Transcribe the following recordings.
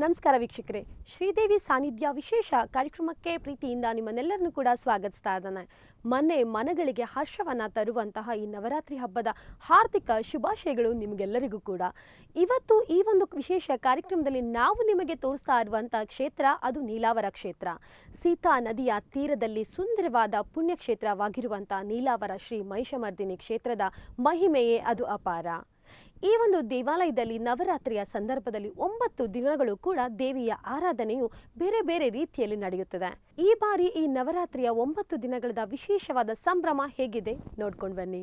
ನಮಸ್ಕಾರ ವೀಕ್ಷಕರೇ ಶ್ರೀದೇವಿ ಸಾನ್ನಿಧ್ಯ ವಿಶೇಷ ಕಾರ್ಯಕ್ರಮಕ್ಕೆ ಪ್ರೀತಿಯಿಂದ ನಿಮ್ಮನ್ನೆಲ್ಲರನ್ನು ಕೂಡ ಸ್ವಾಗತಿಸ್ತಾ ಇದ್ದಾನೆ ಮೊನ್ನೆ ಮನಗಳಿಗೆ ಹರ್ಷವನ್ನ ತರುವಂತಹ ಈ ನವರಾತ್ರಿ ಹಬ್ಬದ ಹಾರ್ದಿಕ ಶುಭಾಶಯಗಳು ನಿಮಗೆಲ್ಲರಿಗೂ ಕೂಡ ಇವತ್ತು ಈ ಒಂದು ವಿಶೇಷ ಕಾರ್ಯಕ್ರಮದಲ್ಲಿ ನಾವು ನಿಮಗೆ ತೋರಿಸ್ತಾ ಇರುವಂತಹ ಕ್ಷೇತ್ರ ಅದು ನೀಲಾವರ ಕ್ಷೇತ್ರ ಸೀತಾ ನದಿಯ ತೀರದಲ್ಲಿ ಸುಂದರವಾದ ಪುಣ್ಯಕ್ಷೇತ್ರವಾಗಿರುವಂತಹ ನೀಲಾವರ ಶ್ರೀ ಮಹಿಷಮರ್ದಿನಿ ಕ್ಷೇತ್ರದ ಮಹಿಮೆಯೇ ಅದು ಅಪಾರ ಈ ಒಂದು ದೇವಾಲಯದಲ್ಲಿ ನವರಾತ್ರಿಯ ಸಂದರ್ಭದಲ್ಲಿ ಒಂಬತ್ತು ದಿನಗಳು ಕೂಡ ದೇವಿಯ ಆರಾಧನೆಯು ಬೇರೆ ಬೇರೆ ರೀತಿಯಲ್ಲಿ ನಡೆಯುತ್ತದೆ ಈ ಬಾರಿ ಈ ನವರಾತ್ರಿಯ ಒಂಬತ್ತು ದಿನಗಳ ವಿಶೇಷವಾದ ಸಂಭ್ರಮ ಹೇಗಿದೆ ನೋಡ್ಕೊಂಡು ಬನ್ನಿ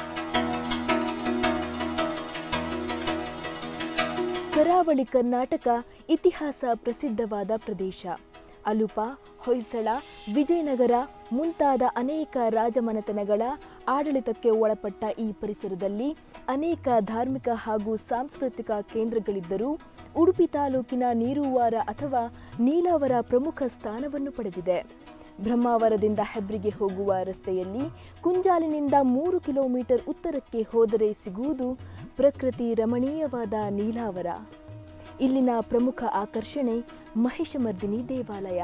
ಕರಾವಳಿ ಕರ್ನಾಟಕ ಇತಿಹಾಸ ಪ್ರಸಿದ್ಧವಾದ ಪ್ರದೇಶ ಅಲುಪ ಹೊಯ್ಸಳ ವಿಜಯನಗರ ಮುಂತಾದ ಅನೇಕ ರಾಜಮನೆತನಗಳ ಆಡಳಿತಕ್ಕೆ ಒಳಪಟ್ಟ ಈ ಪರಿಸರದಲ್ಲಿ ಅನೇಕ ಧಾರ್ಮಿಕ ಹಾಗೂ ಸಾಂಸ್ಕೃತಿಕ ಕೇಂದ್ರಗಳಿದ್ದರೂ ಉಡುಪಿ ತಾಲೂಕಿನ ನೀರುವಾರ ಅಥವಾ ನೀಲಾವರ ಪ್ರಮುಖ ಸ್ಥಾನವನ್ನು ಪಡೆದಿದೆ ಬ್ರಹ್ಮಾವರದಿಂದ ಹೆಬ್ರಿಗೆ ಹೋಗುವ ರಸ್ತೆಯಲ್ಲಿ ಕುಂಜಾಲಿನಿಂದ ಮೂರು ಕಿಲೋಮೀಟರ್ ಉತ್ತರಕ್ಕೆ ಹೋದರೆ ಸಿಗುವುದು ಪ್ರಕೃತಿ ರಮಣೀಯವಾದ ನೀಲಾವರ ಇಲ್ಲಿನ ಪ್ರಮುಖ ಆಕರ್ಷಣೆ ಮಹಿಷಮರ್ದಿನಿ ದೇವಾಲಯ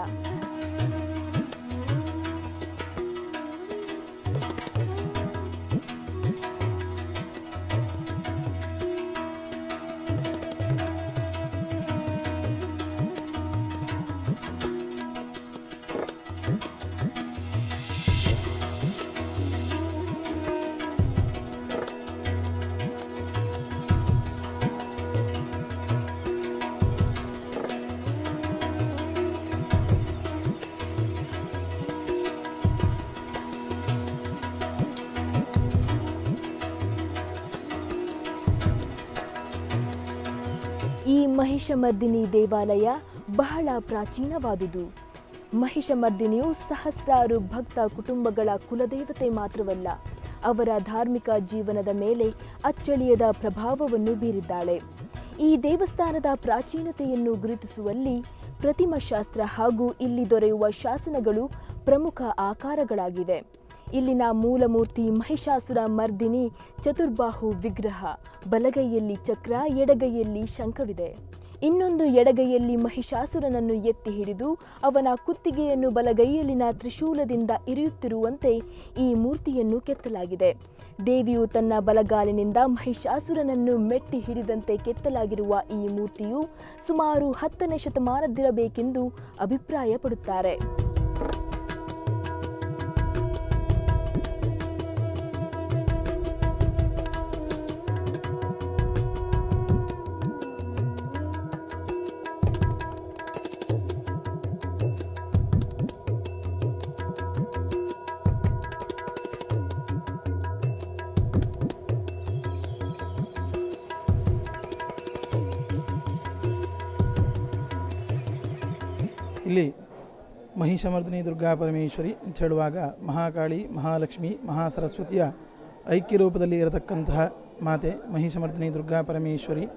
ಈ ಮಹಿಷಮರ್ದಿನಿ ದೇವಾಲಯ ಬಹಳ ಪ್ರಾಚೀನವಾದುದು ಮಹಿಷಮರ್ದಿನಿಯು ಸಹಸ್ರಾರು ಭಕ್ತ ಕುಟುಂಬಗಳ ಕುಲದೇವತೆ ಮಾತ್ರವಲ್ಲ ಅವರ ಧಾರ್ಮಿಕ ಜೀವನದ ಮೇಲೆ ಅಚ್ಚಳಿಯದ ಪ್ರಭಾವವನ್ನು ಬೀರಿದ್ದಾಳೆ ಈ ದೇವಸ್ಥಾನದ ಪ್ರಾಚೀನತೆಯನ್ನು ಗುರುತಿಸುವಲ್ಲಿ ಪ್ರತಿಮಾಶಾಸ್ತ್ರ ಹಾಗೂ ಇಲ್ಲಿ ದೊರೆಯುವ ಶಾಸನಗಳು ಪ್ರಮುಖ ಆಕಾರಗಳಾಗಿವೆ ಇಲ್ಲಿನ ಮೂಲಮೂರ್ತಿ ಮಹಿಷಾಸುರ ಮರ್ದಿನಿ ಚತುರ್ಬಾಹು ವಿಗ್ರಹ ಬಲಗೈಯಲ್ಲಿ ಚಕ್ರ ಎಡಗೈಯಲ್ಲಿ ಶಂಖವಿದೆ ಇನ್ನೊಂದು ಎಡಗೈಯಲ್ಲಿ ಮಹಿಷಾಸುರನನ್ನು ಎತ್ತಿ ಹಿಡಿದು ಅವನ ಕುತ್ತಿಗೆಯನ್ನು ಬಲಗೈಯಲ್ಲಿನ ತ್ರಿಶೂಲದಿಂದ ಇರಿಯುತ್ತಿರುವಂತೆ ಈ ಮೂರ್ತಿಯನ್ನು ಕೆತ್ತಲಾಗಿದೆ ದೇವಿಯು ತನ್ನ ಬಲಗಾಲಿನಿಂದ ಮಹಿಷಾಸುರನನ್ನು ಮೆಟ್ಟಿ ಹಿಡಿದಂತೆ ಕೆತ್ತಲಾಗಿರುವ ಈ ಮೂರ್ತಿಯು ಸುಮಾರು ಹತ್ತನೇ ಶತಮಾನದ್ದಿರಬೇಕೆಂದು ಅಭಿಪ್ರಾಯಪಡುತ್ತಾರೆ ಇಲ್ಲಿ ಮಹಿಷಮರ್ದಿನಿ ದುರ್ಗಾ ಪರಮೇಶ್ವರಿ ಅಂತ ಹೇಳುವಾಗ ಮಹಾಕಾಳಿ ಮಹಾಲಕ್ಷ್ಮಿ ಮಹಾಸರಸ್ವತಿಯ ಐಕ್ಯ ರೂಪದಲ್ಲಿ ಇರತಕ್ಕಂತಹ ಮಾತೆ ಮಹಿಷಮರ್ದಿನಿ ದುರ್ಗಾ ಪರಮೇಶ್ವರಿ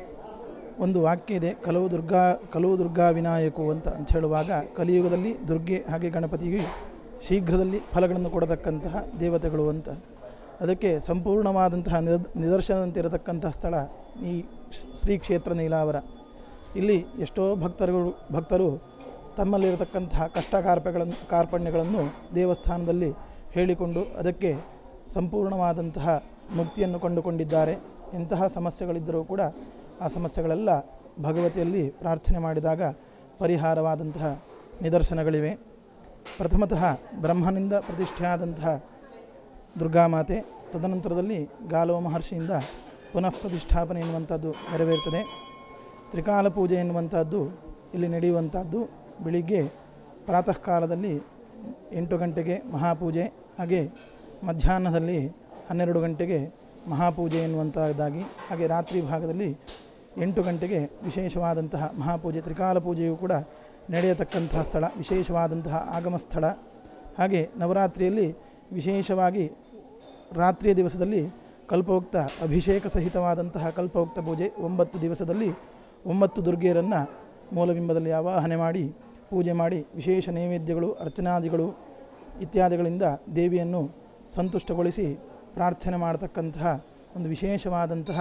ಒಂದು ವಾಕ್ಯ ಇದೆ ಕಲವು ದುರ್ಗಾ ಕಲವು ದುರ್ಗಾ ವಿನಾಯಕು ಅಂತ ಅಂತ ಹೇಳುವಾಗ ಕಲಿಯುಗದಲ್ಲಿ ದುರ್ಗೆ ಹಾಗೆ ಗಣಪತಿಗೆ ಶೀಘ್ರದಲ್ಲಿ ಫಲಗಳನ್ನು ಕೊಡತಕ್ಕಂತಹ ದೇವತೆಗಳು ಅಂತ ಅದಕ್ಕೆ ಸಂಪೂರ್ಣವಾದಂತಹ ನಿದ ನಿದರ್ಶನದಂತೆ ಇರತಕ್ಕಂತಹ ಸ್ಥಳ ಈ ಶ್ರೀ- ಶ್ರೀ ಕ್ಷೇತ್ರ ನೀಲಾವರ ಇಲ್ಲಿ ಎಷ್ಟೋ ಭಕ್ತರುಗಳು ಭಕ್ತರು ತಮ್ಮಲ್ಲಿರತಕ್ಕಂತಹ ಕಷ್ಟ ಕಾರ್ಪಗಳನ್ನು ಕಾರ್ಪಣ್ಯಗಳನ್ನು ದೇವಸ್ಥಾನದಲ್ಲಿ ಹೇಳಿಕೊಂಡು ಅದಕ್ಕೆ ಸಂಪೂರ್ಣವಾದಂತಹ ಮುಕ್ತಿಯನ್ನು ಕಂಡುಕೊಂಡಿದ್ದಾರೆ ಇಂತಹ ಸಮಸ್ಯೆಗಳಿದ್ದರೂ ಕೂಡ ಆ ಸಮಸ್ಯೆಗಳೆಲ್ಲ ಭಗವತಿಯಲ್ಲಿ ಪ್ರಾರ್ಥನೆ ಮಾಡಿದಾಗ ಪರಿಹಾರವಾದಂತಹ ನಿದರ್ಶನಗಳಿವೆ ಪ್ರಥಮತಃ ಬ್ರಹ್ಮನಿಂದ ಪ್ರತಿಷ್ಠೆಯಾದಂತಹ ದುರ್ಗಾಮಾತೆ ತದನಂತರದಲ್ಲಿ ಗಾಲವ ಮಹರ್ಷಿಯಿಂದ ಪುನಃ ಪ್ರತಿಷ್ಠಾಪನೆ ಎನ್ನುವಂಥದ್ದು ನೆರವೇರುತ್ತದೆ ತ್ರಿಕಾಲ ಪೂಜೆ ಎನ್ನುವಂಥದ್ದು ಇಲ್ಲಿ ನಡೆಯುವಂಥದ್ದು ಬೆಳಿಗ್ಗೆ ಪ್ರಾತಃ ಕಾಲದಲ್ಲಿ ಎಂಟು ಗಂಟೆಗೆ ಮಹಾಪೂಜೆ ಹಾಗೆ ಮಧ್ಯಾಹ್ನದಲ್ಲಿ ಹನ್ನೆರಡು ಗಂಟೆಗೆ ಮಹಾಪೂಜೆ ಎನ್ನುವಂಥದ್ದಾಗಿ ಹಾಗೆ ರಾತ್ರಿ ಭಾಗದಲ್ಲಿ ಎಂಟು ಗಂಟೆಗೆ ವಿಶೇಷವಾದಂತಹ ಮಹಾಪೂಜೆ ತ್ರಿಕಾಲ ಪೂಜೆಯು ಕೂಡ ನಡೆಯತಕ್ಕಂತಹ ಸ್ಥಳ ವಿಶೇಷವಾದಂತಹ ಆಗಮ ಸ್ಥಳ ಹಾಗೆ ನವರಾತ್ರಿಯಲ್ಲಿ ವಿಶೇಷವಾಗಿ ರಾತ್ರಿಯ ದಿವಸದಲ್ಲಿ ಕಲ್ಪೋಕ್ತ ಅಭಿಷೇಕ ಸಹಿತವಾದಂತಹ ಕಲ್ಪೋಕ್ತ ಪೂಜೆ ಒಂಬತ್ತು ದಿವಸದಲ್ಲಿ ಒಂಬತ್ತು ದುರ್ಗೆಯರನ್ನು ಮೂಲಬಿಂಬದಲ್ಲಿ ಆವಾಹನೆ ಮಾಡಿ ಪೂಜೆ ಮಾಡಿ ವಿಶೇಷ ನೈವೇದ್ಯಗಳು ಅರ್ಚನಾದಿಗಳು ಇತ್ಯಾದಿಗಳಿಂದ ದೇವಿಯನ್ನು ಸಂತುಷ್ಟಗೊಳಿಸಿ ಪ್ರಾರ್ಥನೆ ಮಾಡತಕ್ಕಂತಹ ಒಂದು ವಿಶೇಷವಾದಂತಹ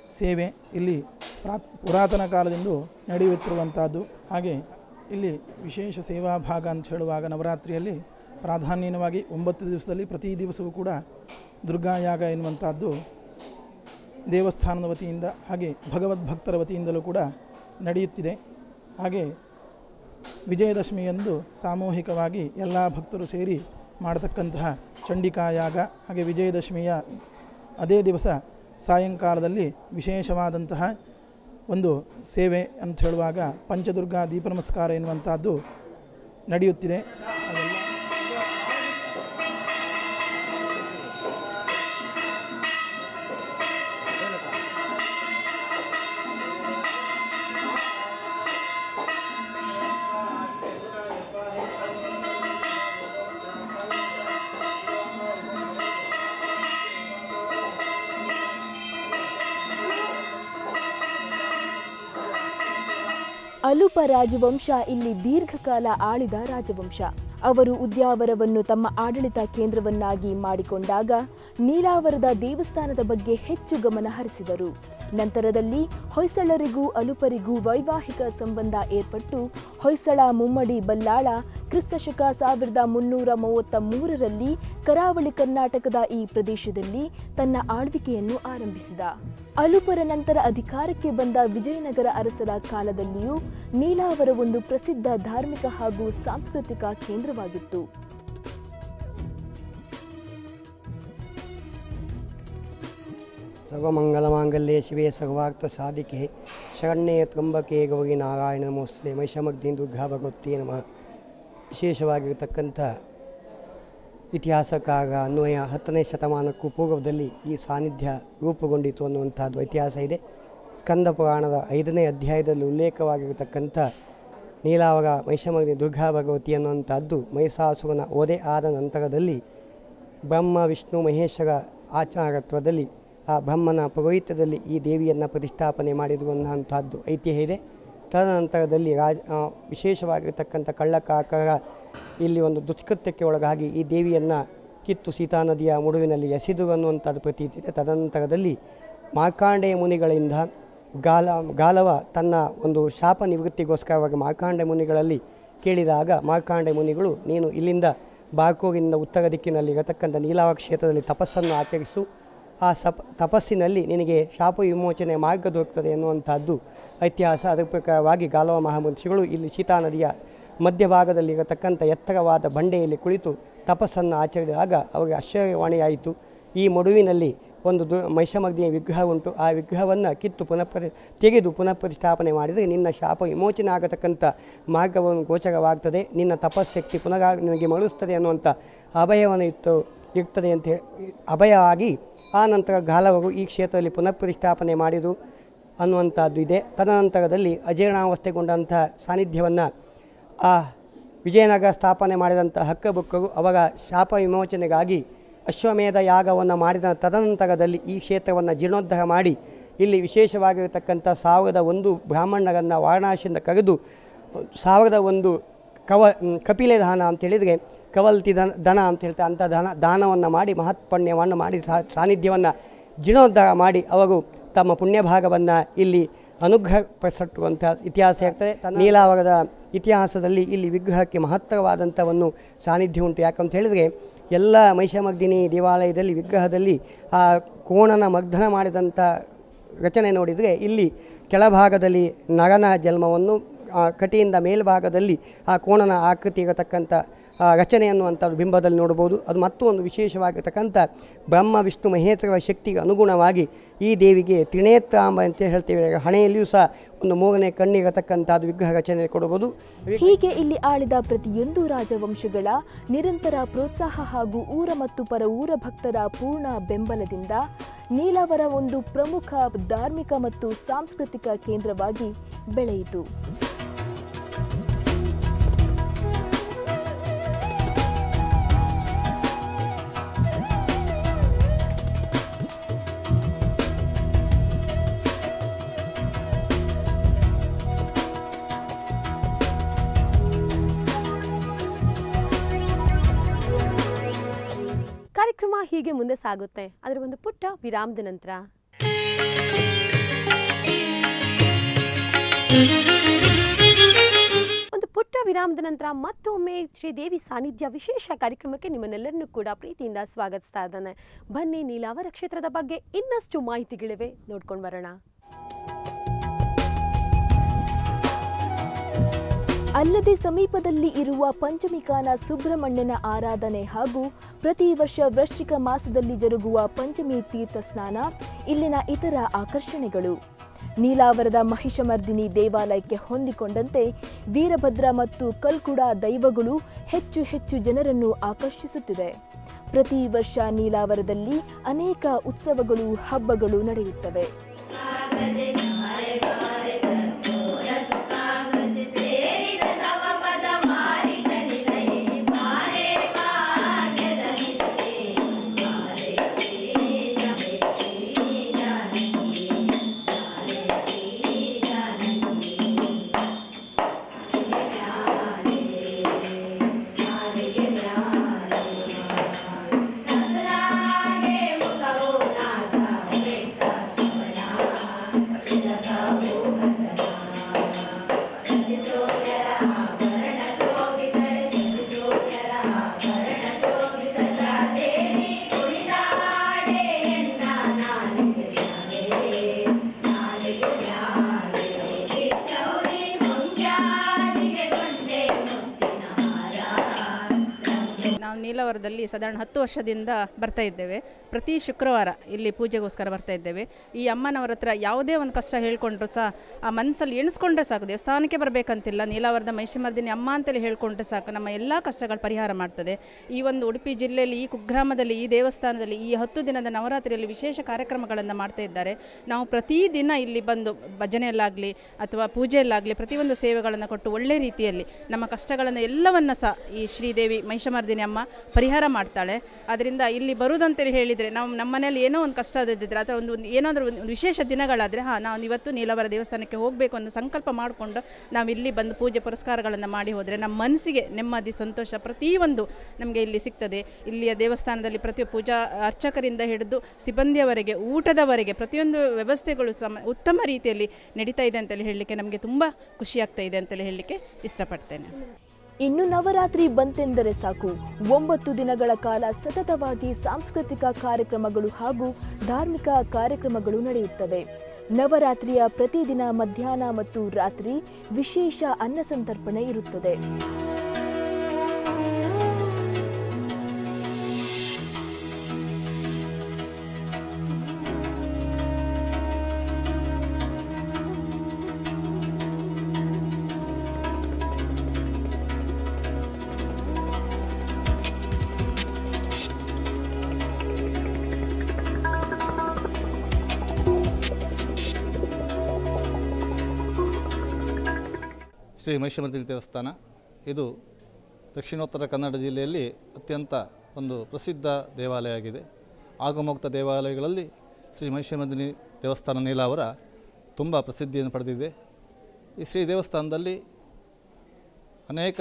ಸೇವೆ ಇಲ್ಲಿ ಪ್ರಾ ಪುರಾತನ ಕಾಲದಿಂದ ನಡೆಯುತ್ತಿರುವಂಥದ್ದು ಹಾಗೆ ಇಲ್ಲಿ ವಿಶೇಷ ಸೇವಾ ಭಾಗ ಅಂತ ಹೇಳುವಾಗ ನವರಾತ್ರಿಯಲ್ಲಿ ಪ್ರಾಧಾನ್ಯವಾಗಿ ಒಂಬತ್ತು ದಿವಸದಲ್ಲಿ ಪ್ರತಿ ದಿವಸವೂ ಕೂಡ ದುರ್ಗಾಯಾಗ ಎನ್ನುವಂಥದ್ದು ದೇವಸ್ಥಾನದ ವತಿಯಿಂದ ಹಾಗೆ ಭಗವದ್ಭಕ್ತರ ವತಿಯಿಂದಲೂ ಕೂಡ ನಡೆಯುತ್ತಿದೆ ಹಾಗೆ ವಿಜಯದಶಮಿಯಂದು ಸಾಮೂಹಿಕವಾಗಿ ಎಲ್ಲ ಭಕ್ತರು ಸೇರಿ ಮಾಡತಕ್ಕಂತಹ ಚಂಡಿಕಾಯಾಗ ಹಾಗೆ ವಿಜಯದಶಮಿಯ ಅದೇ ದಿವಸ ಸಾಯಂಕಾಲದಲ್ಲಿ ವಿಶೇಷವಾದಂತಹ ಒಂದು ಸೇವೆ ಅಂತ ಹೇಳುವಾಗ ಪಂಚದುರ್ಗಾ ದೀಪ ನಮಸ್ಕಾರ ಎನ್ನುವಂಥದ್ದು ನಡೆಯುತ್ತಿದೆ ಅದೆಲ್ಲ ಅಲುಪ ರಾಜವಂಶ ಇಲ್ಲಿ ದೀರ್ಘಕಾಲ ಆಳಿದ ರಾಜವಂಶ ಅವರು ಉದ್ಯಾವರವನ್ನು ತಮ್ಮ ಆಡಳಿತ ಕೇಂದ್ರವನ್ನಾಗಿ ಮಾಡಿಕೊಂಡಾಗ ನೀಲಾವರದ ದೇವಸ್ಥಾನದ ಬಗ್ಗೆ ಹೆಚ್ಚು ಗಮನ ಹರಿಸಿದರು ನಂತರದಲ್ಲಿ ಹೊಯ್ಸಳರಿಗೂ ಅಲುಪರಿಗೂ ವೈವಾಹಿಕ ಸಂಬಂಧ ಏರ್ಪಟ್ಟು ಹೊಯ್ಸಳ ಮುಮ್ಮಡಿ ಬಲ್ಲಾಳ ಕ್ರಿಸ್ತಶಕ ಸಾವಿರದ ಮುನ್ನೂರ ಮೂವತ್ತ ಮೂರರಲ್ಲಿ ಕರಾವಳಿ ಕರ್ನಾಟಕದ ಈ ಪ್ರದೇಶದಲ್ಲಿ ತನ್ನ ಆಳ್ವಿಕೆಯನ್ನು ಆರಂಭಿಸಿದ ಅಲುಪರ ನಂತರ ಅಧಿಕಾರಕ್ಕೆ ಬಂದ ವಿಜಯನಗರ ಅರಸರ ಕಾಲದಲ್ಲಿಯೂ ನೀಲಾವರ ಒಂದು ಪ್ರಸಿದ್ಧ ಧಾರ್ಮಿಕ ಹಾಗೂ ಸಾಂಸ್ಕೃತಿಕ ಕೇಂದ್ರವಾಗಿತ್ತು ಸರ್ವಮಂಗಲಮಾಂಗಲ್ಯೆ ಶಿವೆ ಸರ್ವಾರ್ಥ ಸಾಧಿಕೆ ಶರಣ್ಯೆ ತ್ರಂಬಕೆ ಗೌರಿ ನಾರಾಯಣ ನಮೋಸ್ತೆ ಮಹಿಷಮಗ್ನಿ ದುರ್ಗಾ ಭಗವತಿ ನಮಃ ವಿಶೇಷವಾಗಿರತಕ್ಕಂಥ ಇತಿಹಾಸಕಾರ ಅನ್ವಯ ಹತ್ತನೇ ಶತಮಾನಕ್ಕೂ ಪೂರ್ವದಲ್ಲಿ ಈ ಸಾನ್ನಿಧ್ಯ ರೂಪುಗೊಂಡಿತು ಅನ್ನುವಂಥದ್ದು ಇತಿಹಾಸ ಇದೆ ಸ್ಕಂದ ಪುರಾಣದ ಐದನೇ ಅಧ್ಯಾಯದಲ್ಲಿ ಉಲ್ಲೇಖವಾಗಿರತಕ್ಕಂಥ ನೀಲಾವರ ಮಹಿಷಮಗ್ನಿ ದುರ್ಗಾ ಭಗವತಿ ಅನ್ನುವಂಥದ್ದು ಮಹಿಷಾಸುರನ ಓದೆ ಆದ ನಂತರದಲ್ಲಿ ಬ್ರಹ್ಮ ವಿಷ್ಣು ಮಹೇಶ್ವರ ಆಚಾರತ್ವದಲ್ಲಿ ಆ ಬ್ರಹ್ಮನ ಪುರೋಹಿತದಲ್ಲಿ ಈ ದೇವಿಯನ್ನು ಪ್ರತಿಷ್ಠಾಪನೆ ಮಾಡಿದರು ಅನ್ನುವಂಥದ್ದು ಐತಿಹ್ಯ ಇದೆ ತದನಂತರದಲ್ಲಿ ರಾಜ ಆ, ವಿಶೇಷವಾಗಿರ್ತಕ್ಕಂಥ ಕಳ್ಳಕಾಕರ ಇಲ್ಲಿ ಒಂದು ದುಷ್ಕೃತ್ಯಕ್ಕೆ ಒಳಗಾಗಿ ಈ ದೇವಿಯನ್ನು ಕಿತ್ತು ಸೀತಾ ನದಿಯ ಮುಡುವಿನಲ್ಲಿ ಎಸೆದು ಅನ್ನುವಂಥದ್ದು ಪ್ರತೀತಿ ಇದೆ ತದನಂತರದಲ್ಲಿ ಮಾರ್ಕಾಂಡೇಯ ಮುನಿಗಳಿಂದ ಗಾಲ ಗಾಲವ ತನ್ನ ಒಂದು ಶಾಪ ನಿವೃತ್ತಿಗೋಸ್ಕರವಾಗಿ ಮಾರ್ಕಾಂಡ ಮುನಿಗಳಲ್ಲಿ ಕೇಳಿದಾಗ ಮಾರ್ಕಾಂಡ ಮುನಿಗಳು ನೀನು ಇಲ್ಲಿಂದ ಬಾರ್ಕೋಗಿನಿಂದ ಉತ್ತರ ದಿಕ್ಕಿನಲ್ಲಿ ಇರತಕ್ಕಂಥ ನೀಲಾವ ಕ್ಷೇತ್ರದಲ್ಲಿ ತಪಸ್ಸನ್ನು ಆಚರಿಸು ಆ ಸಪ್ ತಪಸ್ಸಿನಲ್ಲಿ ನಿನಗೆ ಶಾಪ ವಿಮೋಚನೆ ಮಾರ್ಗ ದೊರಕ್ತದೆ ಎನ್ನುವಂಥದ್ದು ಇತಿಹಾಸ ಅದರ ಪ್ರಕಾರವಾಗಿ ಗಾಲವ ಮಹಾಮುನಿಗಳು ಇಲ್ಲಿ ಸೀತಾ ನದಿಯ ಮಧ್ಯಭಾಗದಲ್ಲಿ ಇರತಕ್ಕಂಥ ಎತ್ತರವಾದ ಬಂಡೆಯಲ್ಲಿ ಕುಳಿತು ತಪಸ್ಸನ್ನು ಆಚರಿಸಿದಾಗ ಅವರಿಗೆ ಆಶ್ಚರ್ಯವಾಣಿಯಾಯಿತು ಈ ಮಡುವಿನಲ್ಲಿ ಒಂದು ದು ಮಹಿಷಮಗ್ನಿಯ ವಿಗ್ರಹ ಉಂಟು ಆ ವಿಗ್ರಹವನ್ನು ಕಿತ್ತು ಪುನಃ ಪ್ರತಿ ತೆಗೆದು ಪುನಃ ಪ್ರತಿಷ್ಠಾಪನೆ ಮಾಡಿದರೆ ನಿನ್ನ ಶಾಪ ವಿಮೋಚನೆ ಆಗತಕ್ಕಂಥ ಮಾರ್ಗವನ್ನು ಗೋಚರವಾಗ್ತದೆ ನಿನ್ನ ತಪಸ್ಸಕ್ತಿ ಪುನಃ ನಿನಗೆ ಮರುಸ್ತದೆ ಅನ್ನುವಂಥ ಅಭಯವನ್ನು ಇತ್ತು ಇರ್ತದೆ ಅಂತ ಹೇಳಿ ಅಭಯವಾಗಿ ಆ ನಂತರ ಗಾಲವರು ಈ ಕ್ಷೇತ್ರದಲ್ಲಿ ಪುನಃ ಪ್ರತಿಷ್ಠಾಪನೆ ಮಾಡಿದರು ಅನ್ನುವಂಥದ್ದು ಇದೆ ತದನಂತರದಲ್ಲಿ ಅಜೀರ್ಣಾವಸ್ಥೆಗೊಂಡಂಥ ಸಾನ್ನಿಧ್ಯವನ್ನು ಆ ವಿಜಯನಗರ ಸ್ಥಾಪನೆ ಮಾಡಿದಂಥ ಹಕ್ಕಬುಕ್ಕರು ಅವರ ಶಾಪ ವಿಮೋಚನೆಗಾಗಿ ಅಶ್ವಮೇಧ ಯಾಗವನ್ನು ಮಾಡಿದ ತದನಂತರದಲ್ಲಿ ಈ ಕ್ಷೇತ್ರವನ್ನು ಜೀರ್ಣೋದ್ಧಾರ ಮಾಡಿ ಇಲ್ಲಿ ವಿಶೇಷವಾಗಿರತಕ್ಕಂಥ ಸಾವಿರದ ಒಂದು ಬ್ರಾಹ್ಮಣರನ್ನು ವಾರಣಾಸಿಯಿಂದ ಕರೆದು ಸಾವಿರದ ಒಂದು ಕವ ಮ್, ಕಪಿಲೆ ದಾನ ಅಂತ ಹೇಳಿದರೆ ಕವಲ್ತಿ ದನ ದನ ಅಂತ ಹೇಳ್ತಾರೆ ಅಂಥ ದಾನ ದಾನವನ್ನು ಮಾಡಿ ಮಹತ್ಪುಣ್ಯವನ್ನು ಮಾಡಿ ಸಾ ಸಾನ್ನಿಧ್ಯವನ್ನು ಜೀರ್ಣೋದ್ಧಾರ ಮಾಡಿ ಅವರು ತಮ್ಮ ಪುಣ್ಯಭಾಗವನ್ನು ಇಲ್ಲಿ ಅನುಗ್ರಹ ಪಡಿಸಟ್ಟುವಂಥ ಇತಿಹಾಸ ಇರ್ತದೆ ತನ್ನ ನೀಲಾವರದ ಇತಿಹಾಸದಲ್ಲಿ ಇಲ್ಲಿ ವಿಗ್ರಹಕ್ಕೆ ಮಹತ್ತರವಾದಂಥ ಒಂದು ಸಾನ್ನಿಧ್ಯ ಉಂಟು ಯಾಕಂತ ಹೇಳಿದರೆ ಎಲ್ಲ ಮಹಿಷಮರ್ದಿನಿ ದೇವಾಲಯದಲ್ಲಿ ವಿಗ್ರಹದಲ್ಲಿ ಆ ಕೋಣನ ಮರ್ದನ ಮಾಡಿದಂಥ ರಚನೆ ನೋಡಿದರೆ ಇಲ್ಲಿ ಕೆಳಭಾಗದಲ್ಲಿ ನರನ ಜನ್ಮವನ್ನು ಆ ಕಟಿಯಿಂದ ಮೇಲ್ಭಾಗದಲ್ಲಿ ಆ ಕೋಣನ ಆಕೃತಿ ಇರತಕ್ಕಂಥ ಆ ರಚನೆ ಅನ್ನುವಂಥದ್ದು ಬಿಂಬದಲ್ಲಿ ನೋಡ್ಬೋದು ಅದು ಮತ್ತೊಂದು ವಿಶೇಷವಾಗಿರ್ತಕ್ಕಂಥ ಬ್ರಹ್ಮ ವಿಷ್ಣು ಮಹೇಶ್ವರ ಶಕ್ತಿಗೆ ಅನುಗುಣವಾಗಿ ಈ ದೇವಿಗೆ ತ್ರಿನೇತ್ರಾಂಬ ಅಂತ ಹೇಳ್ತೇವೆ ಹಣೆಯಲ್ಲಿಯೂ ಸಹ ಒಂದು ಮೂರನೇ ಕಣ್ಣಿರತಕ್ಕಂಥದ್ದು ವಿಗ್ರಹ ರಚನೆ ಕೊಡಬಹುದು ಹೀಗೆ ಇಲ್ಲಿ ಆಳಿದ ಪ್ರತಿಯೊಂದು ರಾಜವಂಶಗಳ ನಿರಂತರ ಪ್ರೋತ್ಸಾಹ ಹಾಗೂ ಊರ ಮತ್ತು ಪರ ಊರ ಭಕ್ತರ ಪೂರ್ಣ ಬೆಂಬಲದಿಂದ ನೀಲಾವರ ಒಂದು ಪ್ರಮುಖ ಧಾರ್ಮಿಕ ಮತ್ತು ಸಾಂಸ್ಕೃತಿಕ ಕೇಂದ್ರವಾಗಿ ಬೆಳೆಯಿತು ಕಾರ್ಯಕ್ರಮ ಹೀಗೆ ಮುಂದೆ ಸಾಗುತ್ತೆ ಅದರ ಒಂದು ಪುಟ್ಟ ವಿರಾಮದ ನಂತರ ಒಂದು ಪುಟ್ಟ ವಿರಾಮದ ನಂತರ ಮತ್ತೊಮ್ಮೆ ಶ್ರೀದೇವಿ ಸಾನ್ನಿಧ್ಯ ವಿಶೇಷ ಕಾರ್ಯಕ್ರಮಕ್ಕೆ ನಿಮ್ಮನ್ನೆಲ್ಲರನ್ನೂ ಕೂಡ ಪ್ರೀತಿಯಿಂದ ಸ್ವಾಗತಿಸ್ತಾ ಇದ್ದಾನೆ ಬನ್ನಿ ನೀಲಾವರ ಕ್ಷೇತ್ರದ ಬಗ್ಗೆ ಇನ್ನಷ್ಟು ಮಾಹಿತಿಗಳಿವೆ ನೋಡ್ಕೊಂಡು ಬರೋಣ ಅಲ್ಲದೆ ಸಮೀಪದಲ್ಲಿ ಇರುವ ಪಂಚಮಿಕಾನ ಸುಬ್ರಹ್ಮಣ್ಯನ ಆರಾಧನೆ ಹಾಗೂ ಪ್ರತಿ ವರ್ಷ ವೃಶ್ಚಿಕ ಮಾಸದಲ್ಲಿ ಜರುಗುವ ಪಂಚಮಿ ತೀರ್ಥ ಸ್ನಾನ ಇಲ್ಲಿನ ಇತರ ಆಕರ್ಷಣೆಗಳು ನೀಲಾವರದ ಮಹಿಷಮರ್ದಿನಿ ದೇವಾಲಯಕ್ಕೆ ಹೊಂದಿಕೊಂಡಂತೆ ವೀರಭದ್ರ ಮತ್ತು ಕಲ್ಕುಡ ದೈವಗಳು ಹೆಚ್ಚು ಹೆಚ್ಚು ಜನರನ್ನು ಆಕರ್ಷಿಸುತ್ತಿದೆ ಪ್ರತಿ ವರ್ಷ ನೀಲಾವರದಲ್ಲಿ ಅನೇಕ ಉತ್ಸವಗಳು ಹಬ್ಬಗಳು ನಡೆಯುತ್ತವೆ ನಾವು ನೀಲವರದಲ್ಲಿ ಸಾಧಾರಣ ಹತ್ತು ವರ್ಷದಿಂದ ಬರ್ತಾ ಇದ್ದೇವೆ ಪ್ರತಿ ಶುಕ್ರವಾರ ಇಲ್ಲಿ ಪೂಜೆಗೋಸ್ಕರ ಬರ್ತಾ ಇದ್ದೇವೆ ಈ ಅಮ್ಮನವರ ಹತ್ರ ಯಾವುದೇ ಒಂದು ಕಷ್ಟ ಹೇಳ್ಕೊಂಡ್ರು ಸಹ ಆ ಮನಸ್ಸಲ್ಲಿ ಎಣಿಸ್ಕೊಂಡ್ರೆ ಸಾಕು ದೇವಸ್ಥಾನಕ್ಕೆ ಬರಬೇಕಂತಿಲ್ಲ ನೀಲಾವರದ ಮಹಿಷಮರ್ದಿನಿ ಅಮ್ಮ ಅಂತೇಳಿ ಹೇಳ್ಕೊಂಡ್ರೆ ಸಾಕು ನಮ್ಮ ಎಲ್ಲ ಕಷ್ಟಗಳು ಪರಿಹಾರ ಮಾಡ್ತದೆ ಈ ಒಂದು ಉಡುಪಿ ಜಿಲ್ಲೆಯಲ್ಲಿ ಈ ಕುಗ್ರಾಮದಲ್ಲಿ ಈ ದೇವಸ್ಥಾನದಲ್ಲಿ ಈ ಹತ್ತು ದಿನದ ನವರಾತ್ರಿಯಲ್ಲಿ ವಿಶೇಷ ಕಾರ್ಯಕ್ರಮಗಳನ್ನು ಮಾಡ್ತಾ ಇದ್ದಾರೆ ನಾವು ಪ್ರತಿದಿನ ಇಲ್ಲಿ ಬಂದು ಭಜನೆಯಲ್ಲಾಗಲಿ ಅಥವಾ ಪೂಜೆಯಲ್ಲಾಗಲಿ ಪ್ರತಿಯೊಂದು ಸೇವೆಗಳನ್ನು ಕೊಟ್ಟು ಒಳ್ಳೆ ರೀತಿಯಲ್ಲಿ ನಮ್ಮ ಕಷ್ಟಗಳನ್ನು ಎಲ್ಲವನ್ನ ಸಹ ಈ ಶ್ರೀದೇವಿ ಮಹಿಷಮರ್ದಿನಿ ಅಮ್ಮ ಪರಿಹಾರ ಮಾಡ್ತಾಳೆ ಅದರಿಂದ ಇಲ್ಲಿ ಬರುವುದಂತೇಳಿ ಹೇಳಿದರೆ ನಾವು ನಮ್ಮ ಮನೆಯಲ್ಲಿ ಏನೋ ಒಂದು ಕಷ್ಟ ಆದಿದ್ದರೆ ಅಥವಾ ಒಂದು ಒಂದು ಏನಾದರೂ ಒಂದು ಒಂದು ವಿಶೇಷ ದಿನಗಳಾದರೆ ಹಾಂ ನಾವು ಇವತ್ತು ನೀಲವರ ದೇವಸ್ಥಾನಕ್ಕೆ ಹೋಗಬೇಕು ಅನ್ನೋ ಸಂಕಲ್ಪ ಮಾಡಿಕೊಂಡು ನಾವು ಇಲ್ಲಿ ಬಂದು ಪೂಜೆ ಪುರಸ್ಕಾರಗಳನ್ನು ಮಾಡಿ ಹೋದರೆ ನಮ್ಮ ಮನಸ್ಸಿಗೆ ನೆಮ್ಮದಿ ಸಂತೋಷ ಪ್ರತಿಯೊಂದು ನಮಗೆ ಇಲ್ಲಿ ಸಿಗ್ತದೆ ಇಲ್ಲಿಯ ದೇವಸ್ಥಾನದಲ್ಲಿ ಪ್ರತಿ ಪೂಜಾ ಅರ್ಚಕರಿಂದ ಹಿಡಿದು ಸಿಬ್ಬಂದಿಯವರೆಗೆ ಊಟದವರೆಗೆ ಪ್ರತಿಯೊಂದು ವ್ಯವಸ್ಥೆಗಳು ಸಮ ಉತ್ತಮ ರೀತಿಯಲ್ಲಿ ನಡೀತಾ ಇದೆ ಅಂತೇಳಿ ಹೇಳಲಿಕ್ಕೆ ನಮಗೆ ತುಂಬ ಖುಷಿಯಾಗ್ತಾ ಇದೆ ಅಂತೇಳಿ ಹೇಳಲಿಕ್ಕೆ ಇಷ್ಟಪಡ್ತೇನೆ ಇನ್ನು ನವರಾತ್ರಿ ಬಂತೆಂದರೆ ಸಾಕು ಒಂಬತ್ತು ದಿನಗಳ ಕಾಲ ಸತತವಾಗಿ ಸಾಂಸ್ಕೃತಿಕ ಕಾರ್ಯಕ್ರಮಗಳು ಹಾಗೂ ಧಾರ್ಮಿಕ ಕಾರ್ಯಕ್ರಮಗಳು ನಡೆಯುತ್ತವೆ ನವರಾತ್ರಿಯ ಪ್ರತಿದಿನ ಮಧ್ಯಾಹ್ನ ಮತ್ತು ರಾತ್ರಿ ವಿಶೇಷ ಅನ್ನಸಂತರ್ಪಣೆ ಇರುತ್ತದೆ ಶ್ರೀ ಮಹಿಷಮರ್ದಿನಿ ದೇವಸ್ಥಾನ ಇದು ದಕ್ಷಿಣೋತ್ತರ ಕನ್ನಡ ಜಿಲ್ಲೆಯಲ್ಲಿ ಅತ್ಯಂತ ಒಂದು ಪ್ರಸಿದ್ಧ ದೇವಾಲಯ ಆಗಿದೆ ಆಗಮೋಕ್ತ ದೇವಾಲಯಗಳಲ್ಲಿ ಶ್ರೀ ಮಹಿಷಮರ್ದಿನಿ ದೇವಸ್ಥಾನ ನೀಲಾವರ ತುಂಬ ಪ್ರಸಿದ್ಧಿಯನ್ನು ಪಡೆದಿದೆ ಈ ಶ್ರೀ ದೇವಸ್ಥಾನದಲ್ಲಿ ಅನೇಕ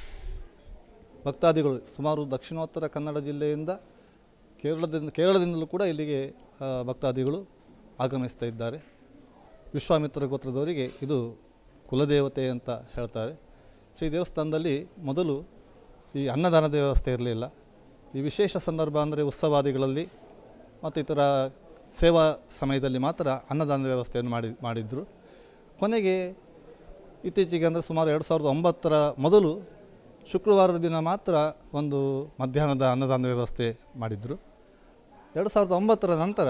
ಭಕ್ತಾದಿಗಳು ಸುಮಾರು ದಕ್ಷಿಣೋತ್ತರ ಕನ್ನಡ ಜಿಲ್ಲೆಯಿಂದ ಕೇರಳದಿಂದ ಕೇರಳದಿಂದಲೂ ಕೂಡ ಇಲ್ಲಿಗೆ ಆ, ಭಕ್ತಾದಿಗಳು ಆಗಮಿಸ್ತಾ ಇದ್ದಾರೆ ವಿಶ್ವಾಮಿತ್ರ ಗೋತ್ರದವರಿಗೆ ಇದು ಕುಲದೇವತೆ ಅಂತ ಹೇಳ್ತಾರೆ ಶ್ರೀ ದೇವಸ್ಥಾನದಲ್ಲಿ ಮೊದಲು ಈ ಅನ್ನದಾನದ ವ್ಯವಸ್ಥೆ ಇರಲಿಲ್ಲ ಈ ವಿಶೇಷ ಸಂದರ್ಭ ಅಂದರೆ ಉತ್ಸವಾದಿಗಳಲ್ಲಿ ಮತ್ತು ಇತರ ಸೇವಾ ಸಮಯದಲ್ಲಿ ಮಾತ್ರ ಅನ್ನದಾನದ ವ್ಯವಸ್ಥೆಯನ್ನು ಮಾಡಿ ಮಾಡಿದ್ರು ಕೊನೆಗೆ ಇತ್ತೀಚೆಗೆ ಅಂದರೆ ಸುಮಾರು ಎರಡು ಸಾವಿರದ ಒಂಬತ್ತರ ಮೊದಲು ಶುಕ್ರವಾರದ ದಿನ ಮಾತ್ರ ಒಂದು ಮಧ್ಯಾಹ್ನದ ಅನ್ನದಾನ ವ್ಯವಸ್ಥೆ ಮಾಡಿದರು ಎರಡು ಸಾವಿರದ ಒಂಬತ್ತರ ನಂತರ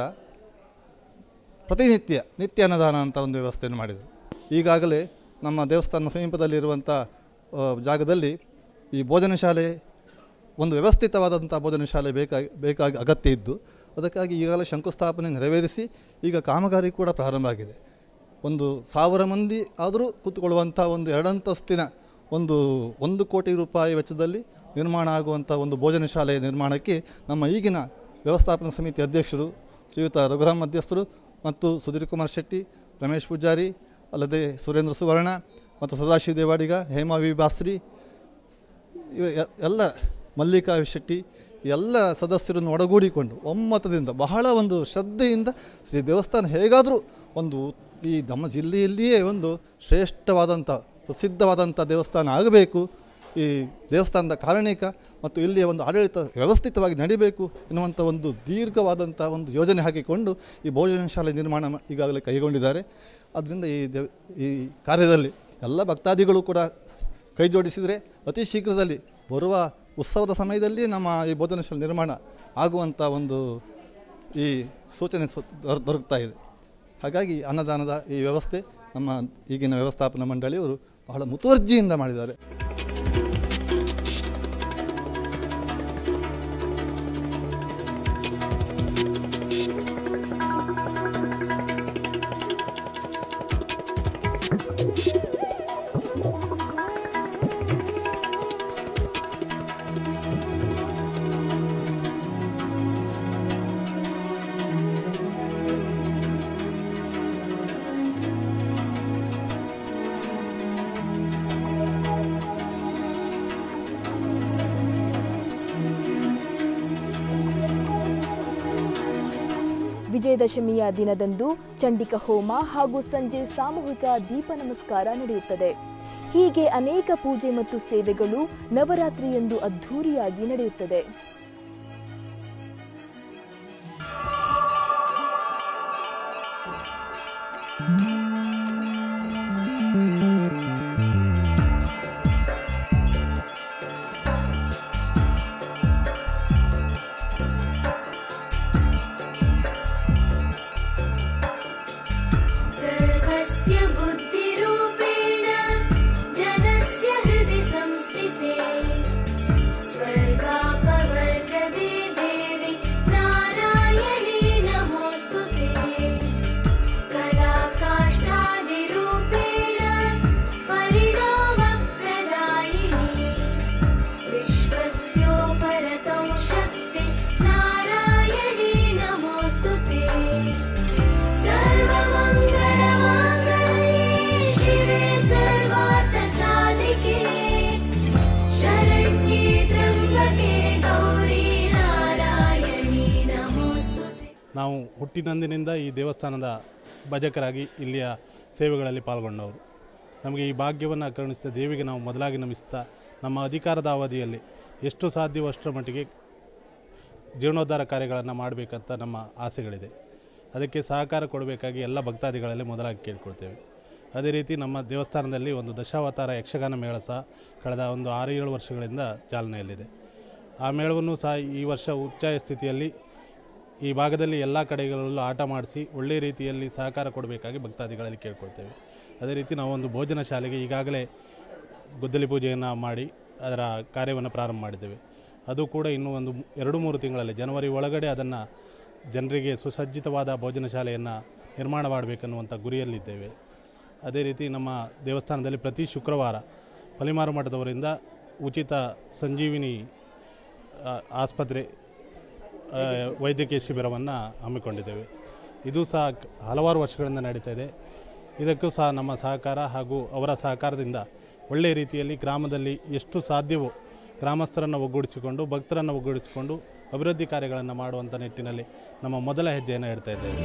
ಪ್ರತಿನಿತ್ಯ ನಿತ್ಯ ಅನ್ನದಾನ ಅಂತ ಒಂದು ವ್ಯವಸ್ಥೆಯನ್ನು ಮಾಡಿದರು ಈಗಾಗಲೇ ನಮ್ಮ ದೇವಸ್ಥಾನ ಸಮೀಪದಲ್ಲಿರುವಂಥ ಆ, ಜಾಗದಲ್ಲಿ ಈ ಭೋಜನ ಶಾಲೆ ಒಂದು ವ್ಯವಸ್ಥಿತವಾದಂಥ ಭೋಜನ ಶಾಲೆ ಬೇಕಾಗಿ ಬೇಕಾಗಿ ಅಗತ್ಯ ಇದ್ದು ಅದಕ್ಕಾಗಿ ಈಗಾಗಲೇ ಶಂಕುಸ್ಥಾಪನೆ ನೆರವೇರಿಸಿ ಈಗ ಕಾಮಗಾರಿ ಕೂಡ ಪ್ರಾರಂಭ ಆಗಿದೆ ಒಂದು ಸಾವಿರ ಮಂದಿ ಆದರೂ ಕೂತ್ಕೊಳ್ಳುವಂಥ ಒಂದು ಎರಡಂತಸ್ತಿನ ಒಂದು ಒಂದು ಕೋಟಿ ರೂಪಾಯಿ ವೆಚ್ಚದಲ್ಲಿ ನಿರ್ಮಾಣ ಆಗುವಂಥ ಒಂದು ಭೋಜನ ಶಾಲೆ ನಿರ್ಮಾಣಕ್ಕೆ ನಮ್ಮ ಈಗಿನ ವ್ಯವಸ್ಥಾಪನಾ ಸಮಿತಿ ಅಧ್ಯಕ್ಷರು ಶ್ರೀಯುತ ರಘುರಾಮ್ ಮಧ್ಯಸ್ಥರು ಮತ್ತು ಸುಧೀರ್ ಕುಮಾರ್ ಶೆಟ್ಟಿ ರಮೇಶ್ ಪೂಜಾರಿ ಅಲ್ಲದೆ ಸುರೇಂದ್ರ ಸುವರ್ಣ ಮತ್ತು ಸದಾಶಿವ ದೇವಾಡಿಗ ಹೇಮಾ ವಿ ಬಾಸ್ರಿ ಇವ ಎ- ಎಲ್ಲ ಮಲ್ಲಿಕಾ ಶೆಟ್ಟಿ ಎಲ್ಲ ಸದಸ್ಯರನ್ನು ಒಡಗೂಡಿಕೊಂಡು ಒಮ್ಮತದಿಂದ ಬಹಳ ಒಂದು ಶ್ರದ್ಧೆಯಿಂದ ಶ್ರೀ ದೇವಸ್ಥಾನ ಹೇಗಾದರೂ ಒಂದು ಈ ನಮ್ಮ ಜಿಲ್ಲೆಯಲ್ಲಿಯೇ ಒಂದು ಶ್ರೇಷ್ಠವಾದಂಥ ಪ್ರಸಿದ್ಧವಾದಂಥ ದೇವಸ್ಥಾನ ಆಗಬೇಕು ಈ ದೇವಸ್ಥಾನದ ಕಾರಣಿಕ ಮತ್ತು ಇಲ್ಲಿಯ ಒಂದು ಆಡಳಿತ ವ್ಯವಸ್ಥಿತವಾಗಿ ನಡಿಬೇಕು ಎನ್ನುವಂಥ ಒಂದು ದೀರ್ಘವಾದಂಥ ಒಂದು ಯೋಜನೆ ಹಾಕಿಕೊಂಡು ಈ ಭೋಜನ ಶಾಲೆ ನಿರ್ಮಾಣ ಮಾ- ಈಗಾಗಲೇ ಕೈಗೊಂಡಿದ್ದಾರೆ ಅದರಿಂದ ಈ ದೇವ ಈ ಕಾರ್ಯದಲ್ಲಿ ಎಲ್ಲ ಭಕ್ತಾದಿಗಳು ಕೂಡ ಸ್- ಕೈ ಜೋಡಿಸಿದರೆ ಅತಿ ಶೀಘ್ರದಲ್ಲಿ ಬರುವ ಉತ್ಸವದ ಸಮಯದಲ್ಲಿ ನಮ್ಮ ಈ ಭೋಜನ ಶಾಲೆ ನಿರ್ಮಾಣ ಆಗುವಂಥ ಒಂದು ಈ ಸೂಚನೆ ಸು- ದೊರ- ದೊರಕ್ತಾ ಇದೆ ಹಾಗಾಗಿ ಅನ್ನದಾನದ ಈ ವ್ಯವಸ್ಥೆ ನಮ್ಮ ಈಗಿನ ವ್ಯವಸ್ಥಾಪನಾ ಮಂಡಳಿಯವರು ಬಹಳ ಮುತುವರ್ಜಿಯಿಂದ ಮಾಡಿದ್ದಾರೆ ವಿಜಯದಶಮಿಯ ದಿನದಂದು ಚಂಡಿಕ ಹೋಮ ಹಾಗೂ ಸಂಜೆ ಸಾಮೂಹಿಕ ದೀಪ ನಮಸ್ಕಾರ ನಡೆಯುತ್ತದೆ ಹೀಗೆ ಅನೇಕ ಪೂಜೆ ಮತ್ತು ಸೇವೆಗಳು ನವರಾತ್ರಿಯಂದು ಅದ್ಧೂರಿಯಾಗಿ ನಡೆಯುತ್ತದೆ सर्वस्य बुद्धिरूपेण जनस्य हृदि संस्थिते स्वर्गापवर्गदे देवि नारायणी नमोऽस्तु ते कलाकाष्ठादिरूपेण परिणामप्रदायिनी विश्वस्योपरतौ शक्ति नारायणी नमोऽस्तु ते सर्वमङ्गलमाङ्गल्ये शिवे सर्वार्थसाधिके शरण्ये त्र्यम्बके गौरी नारायणी नमोऽस्तु ते ನಾವು ಹುಟ್ಟಿನಂದಿನಿಂದ ಈ ದೇವಸ್ಥಾನದ ಭಜಕರಾಗಿ ಇಲ್ಲಿಯ ಸೇವೆಗಳಲ್ಲಿ ಪಾಲ್ಗೊಂಡವರು ನಮಗೆ ಈ ಭಾಗ್ಯವನ್ನು ಕರುಣಿಸಿದ ದೇವಿಗೆ ನಾವು ಮೊದಲಾಗಿ ನಮಿಸ್ತಾ ನಮ್ಮ ಅಧಿಕಾರದ ಅವಧಿಯಲ್ಲಿ ಎಷ್ಟು ಸಾಧ್ಯವೋ ಅಷ್ಟರ ಮಟ್ಟಿಗೆ ಜೀರ್ಣೋದ್ಧಾರ ಕಾರ್ಯಗಳನ್ನು ಮಾಡಬೇಕಂತ ನಮ್ಮ ಆಸೆಗಳಿದೆ ಅದಕ್ಕೆ ಸಹಕಾರ ಕೊಡಬೇಕಾಗಿ ಎಲ್ಲ ಭಕ್ತಾದಿಗಳಲ್ಲಿ ಮೊದಲಾಗಿ ಕೇಳ್ಕೊಳ್ತೇವೆ ಅದೇ ರೀತಿ ನಮ್ಮ ದೇವಸ್ಥಾನದಲ್ಲಿ ಒಂದು ದಶಾವತಾರ ಯಕ್ಷಗಾನ ಮೇಳ ಸಹ ಕಳೆದ ಒಂದು ಆರು ಏಳು ವರ್ಷಗಳಿಂದ ಚಾಲನೆಯಲ್ಲಿದೆ ಆ ಮೇಳವನ್ನು ಸಹ ಈ ವರ್ಷ ಉಚ್ಚಾಯ ಸ್ಥಿತಿಯಲ್ಲಿ ಈ ಭಾಗದಲ್ಲಿ ಎಲ್ಲ ಕಡೆಗಳಲ್ಲೂ ಆಟ ಮಾಡಿಸಿ ಒಳ್ಳೆಯ ರೀತಿಯಲ್ಲಿ ಸಹಕಾರ ಕೊಡಬೇಕಾಗಿ ಭಕ್ತಾದಿಗಳಲ್ಲಿ ಕೇಳ್ಕೊಳ್ತೇವೆ ಅದೇ ರೀತಿ ನಾವೊಂದು ಭೋಜನ ಶಾಲೆಗೆ ಈಗಾಗಲೇ ಗುದ್ದಲಿ ಪೂಜೆಯನ್ನು ಮಾಡಿ ಅದರ ಕಾರ್ಯವನ್ನು ಪ್ರಾರಂಭ ಮಾಡಿದ್ದೇವೆ ಅದು ಕೂಡ ಇನ್ನೂ ಒಂದು ಎರಡು ಮೂರು ತಿಂಗಳಲ್ಲಿ ಜನವರಿ ಒಳಗಡೆ ಅದನ್ನು ಜನರಿಗೆ ಸುಸಜ್ಜಿತವಾದ ಭೋಜನ ಶಾಲೆಯನ್ನು ನಿರ್ಮಾಣ ಮಾಡಬೇಕನ್ನುವಂಥ ಗುರಿಯಲ್ಲಿದ್ದೇವೆ ಅದೇ ರೀತಿ ನಮ್ಮ ದೇವಸ್ಥಾನದಲ್ಲಿ ಪ್ರತಿ ಶುಕ್ರವಾರ ಪಲಿಮಾರು ಮಠದವರಿಂದ ಉಚಿತ ಸಂಜೀವಿನಿ ಆ, ಆಸ್ಪತ್ರೆ ಆ, ವೈದ್ಯಕೀಯ ಶಿಬಿರವನ್ನು ಹಮ್ಮಿಕೊಂಡಿದ್ದೇವೆ ಇದು ಸಹ ಕ- ಹಲವಾರು ವರ್ಷಗಳಿಂದ ನಡೀತಾ ಇದೆ ಇದಕ್ಕೂ ಸಹ ನಮ್ಮ ಸಹಕಾರ ಹಾಗೂ ಅವರ ಸಹಕಾರದಿಂದ ಒಳ್ಳೆಯ ರೀತಿಯಲ್ಲಿ ಗ್ರಾಮದಲ್ಲಿ ಎಷ್ಟು ಸಾಧ್ಯವೋ ಗ್ರಾಮಸ್ಥರನ್ನು ಒಗ್ಗೂಡಿಸಿಕೊಂಡು ಭಕ್ತರನ್ನು ಒಗ್ಗೂಡಿಸಿಕೊಂಡು ಅಭಿವೃದ್ಧಿ ಕಾರ್ಯಗಳನ್ನು ಮಾಡುವಂಥ ನಿಟ್ಟಿನಲ್ಲಿ ನಮ್ಮ ಮೊದಲ ಹೆಜ್ಜೆಯನ್ನು ಇಡ್ತಾ ಇದ್ದೇವೆ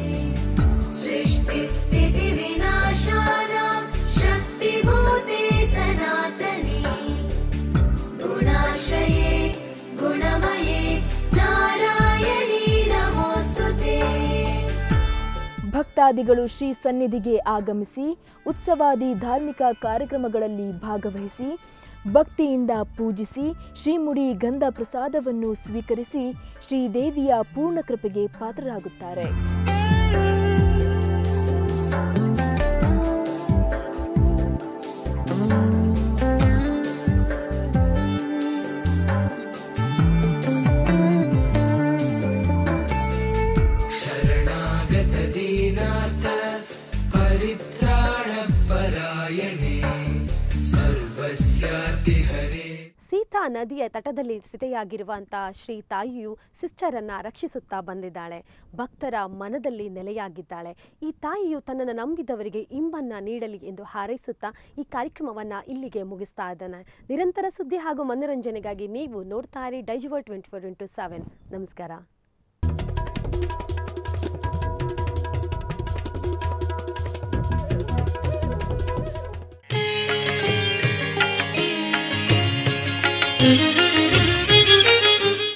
सृष्टिस्थितिविनाशानां शक्तिभूते सनातने गुणाश्रये गुणमये नारायणी नमोऽस्तु ते ಭಕ್ತಾದಿಗಳು ಶ್ರೀ ಸನ್ನಿಧಿಗೆ ಆಗಮಿಸಿ ಉತ್ಸವಾದಿ ಧಾರ್ಮಿಕ ಕಾರ್ಯಕ್ರಮಗಳಲ್ಲಿ ಭಾಗವಹಿಸಿ ಭಕ್ತಿಯಿಂದ ಪೂಜಿಸಿ ಶ್ರೀಮುಡಿ ಗಂಧ ಪ್ರಸಾದವನ್ನು ಸ್ವೀಕರಿಸಿ ಶ್ರೀದೇವಿಯ ಪೂರ್ಣ ಕೃಪೆಗೆ ಪಾತ್ರರಾಗುತ್ತಾರೆ शरणागतदीनार्थ परित्राणपरायणे सर्वस्यार्तिहरे ಸೀತಾ ನದಿಯ ತಟದಲ್ಲಿ ಸ್ಥಿತೆಯಾಗಿರುವಂತಹ ಶ್ರೀ ತಾಯಿಯು ಸಿಸ್ಟರನ್ನ ರಕ್ಷಿಸುತ್ತಾ ಬಂದಿದ್ದಾಳೆ ಭಕ್ತರ ಮನದಲ್ಲಿ ನೆಲೆಯಾಗಿದ್ದಾಳೆ ಈ ತಾಯಿಯು ತನ್ನನ್ನು ನಂಬಿದವರಿಗೆ ಇಂಬನ್ನ ನೀಡಲಿ ಎಂದು ಹಾರೈಸುತ್ತಾ ಈ ಕಾರ್ಯಕ್ರಮವನ್ನ ಇಲ್ಲಿಗೆ ಮುಗಿಸ್ತಾ ಇದ್ದಾನೆ ನಿರಂತರ ಸುದ್ದಿ ಹಾಗೂ ಮನೋರಂಜನೆಗಾಗಿ ನೀವು ನೋಡ್ತಾ ಇರಿ Daijiworld twenty four into seven ನಮಸ್ಕಾರ thank you